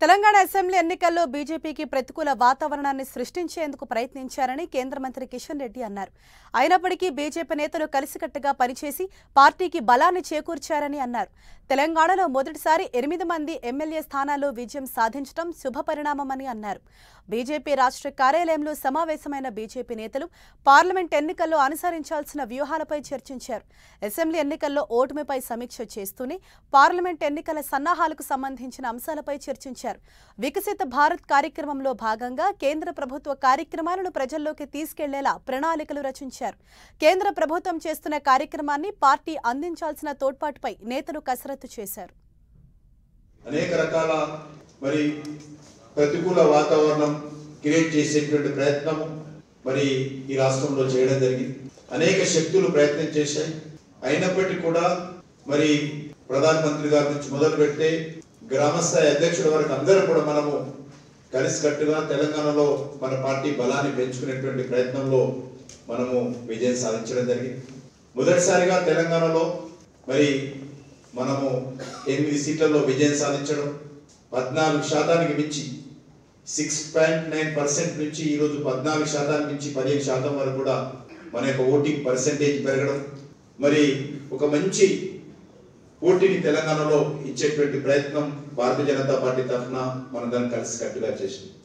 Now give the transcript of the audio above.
Telangana assembly ఎన్నికల్లో బీజేపీకి ప్రతికూల వాతావరణాన్ని సృష్టించేందుకు ప్రయత్నించారని కేంద్ర మంత్రి కిషన్ రెడ్డి అన్నారు అయినప్పటికీ బీజేపీ నేతలు కలిసికట్టుగా పనిచేసి పార్టీకి బలాన్ని చేకూర్చారని అన్నారు తెలంగాణలో మొదటిసారి ఎనిమిది మంది ఎమ్మెల్యే స్థానాల్లో విజయం సాధించడం శుభపరిణామమని అన్నారు బీజేపీ రాష్ట్ర కార్యాలయంలో సమావేశమైన బీజేపీ నేతలు పార్లమెంట్ ఎన్నికల్లో అనుసరించాల్సిన వ్యూహాలపై చర్చించారు అసెంబ్లీ ఎన్నికల్లో ఓటమిపై సమీక్ష చేస్తూనే పార్లమెంట్ ఎన్నికల సన్నాహాలకు సంబంధించిన అంశాలపై చర్చించారు వికసిత భారత్ కార్యక్రమంలో భాగంగా కేంద్ర ప్రభుత్వ కార్యక్రమాలను ప్రజల్లోకి తీసుకెళ్లేలా ప్రణాళికలు రచించారు కేంద్ర ప్రభుత్వం చేస్తున్న కార్యక్రమాన్ని పార్టీ అందించాల్సిన తోడ్పాటుపై నేతలు కసరత్తు చేశారు అనేక రకాల మరి ప్రతికూల వాతావరణం క్రియేట్ చేసేటువంటి ప్రయత్నం మరి ఈ రాష్ట్రంలో చేయడం జరిగింది అనేక శక్తులు ప్రయత్నం చేశాయి అయినప్పటికీ కూడా మరి ప్రధానమంత్రి గారి నుంచి మొదలు పెడితే గ్రామస్థాయి అధ్యక్షుల వరకు అందరూ కూడా మనము కలిసికట్టుగా తెలంగాణలో మన పార్టీ బలాన్ని పెంచుకునేటువంటి ప్రయత్నంలో మనము విజయం సాధించడం జరిగింది మొదటిసారిగా తెలంగాణలో మరి మనము ఎనిమిది సీట్లలో విజయం సాధించడం పద్నాలుగు శాతానికి మించి సిక్స్ పాయింట్ నైన్ పర్సెంట్ నుంచి ఈరోజు పద్నాలుగు శాతానికి మించి పదిహేను శాతం వరకు కూడా మన యొక్క ఓటింగ్ పర్సెంటేజ్ పెరగడం మరి ఒక మంచి పోటీని తెలంగాణలో ఇచ్చేటువంటి ప్రయత్నం భారతీయ జనతా పార్టీ తరఫున మనం దాన్ని కలిసి కట్టుగా చేసింది